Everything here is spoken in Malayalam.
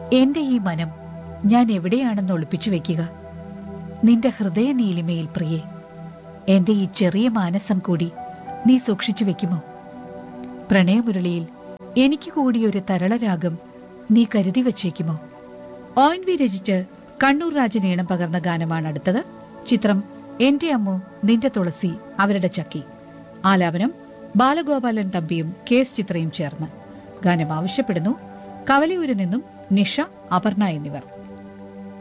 എന്റെ ഈ മനം ഞാൻ എവിടെയാണെന്ന് ഒളിപ്പിച്ചു വെക്കുക നിന്റെ ഹൃദയ നീലിമയിൽ പ്രിയേ എന്റെ ഈ ചെറിയ മാനസം കൂടി നീ സൂക്ഷിച്ചു വെക്കുമോ പ്രണയമുരളിയിൽ എനിക്ക് കൂടി ഒരു തരളരാഗം നീ കരുതി വച്ചേക്കുമോ ഓൻ വി രചിച്ച് കണ്ണൂർ രാജൻ ഈണം പകർന്ന ഗാനമാണ് അടുത്തത് ചിത്രം എന്റെ അമ്മു നിന്റെ തുളസി അവരുടെ ചക്കി ആലാപനം ബാലഗോപാലൻ തമ്പിയും കെ എസ് ചിത്രയും ചേർന്ന് ഗാനം ആവശ്യപ്പെടുന്നു കവലിയൂരിൽ നിന്നും നിഷ അപർണ എന്നിവർ